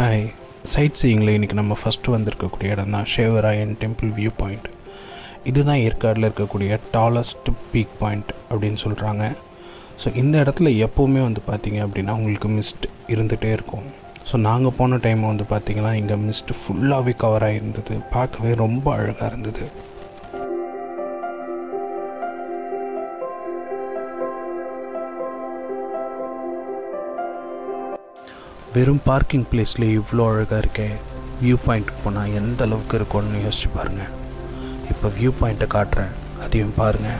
hi side சீயிங்கில் இன்றைக்கி நம்ம first வந்திருக்கக்கூடிய இடம் தான் ஷேவராயன் டெம்பிள் வியூ பாயிண்ட் இதுதான் ஏற்காடில் இருக்கக்கூடிய டாலஸ்ட் பீக் பாயிண்ட் அப்படின்னு சொல்கிறாங்க ஸோ இந்த இடத்துல எப்போவுமே வந்து பார்த்தீங்க அப்படின்னா உங்களுக்கு மிஸ்ட் இருந்துகிட்டே இருக்கும் ஸோ நாங்கள் போன டைம் வந்து பார்த்திங்கன்னா இங்கே மிஸ்ட் ஃபுல்லாகவே கவர் ஆகிருந்தது பார்க்கவே ரொம்ப அழகாக இருந்தது வெறும் பார்க்கிங் பிளேஸ்லேயே இவ்வளோ அழகாக இருக்கே வியூ பாயிண்ட்டுக்கு போனால் எந்த அளவுக்கு இருக்கும்னு யோசிச்சு பாருங்கள் இப்போ வியூ பாயிண்ட்டை காட்டுறேன் அதையும் பாருங்கள்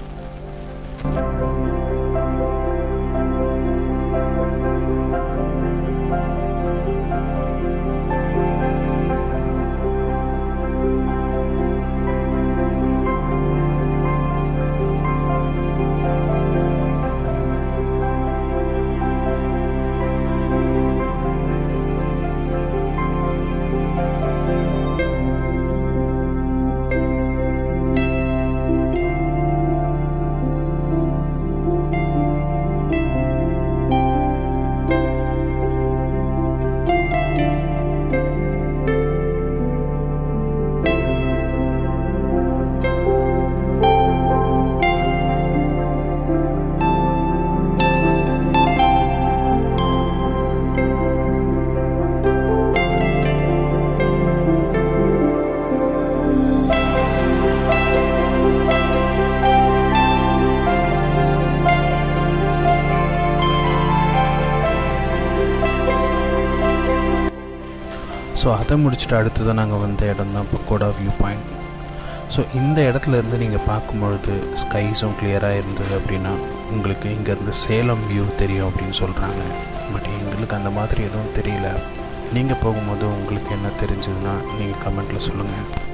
ஸோ அதை முடிச்சுட்டு அடுத்தது நாங்கள் வந்த இடம் தான் பக்கோடா வியூ பாயிண்ட் ஸோ இந்த இடத்துல இருந்து நீங்கள் பார்க்கும்பொழுது ஸ்கைஸும் கிளியராக இருந்தது அப்படின்னா உங்களுக்கு இங்கேருந்து சேலம் வியூ தெரியும் அப்படின்னு சொல்கிறாங்க பட் எங்களுக்கு அந்த மாதிரி எதுவும் தெரியல நீங்கள் போகும்போது உங்களுக்கு என்ன தெரிஞ்சதுன்னா நீங்கள் கமெண்ட்டில் சொல்லுங்கள்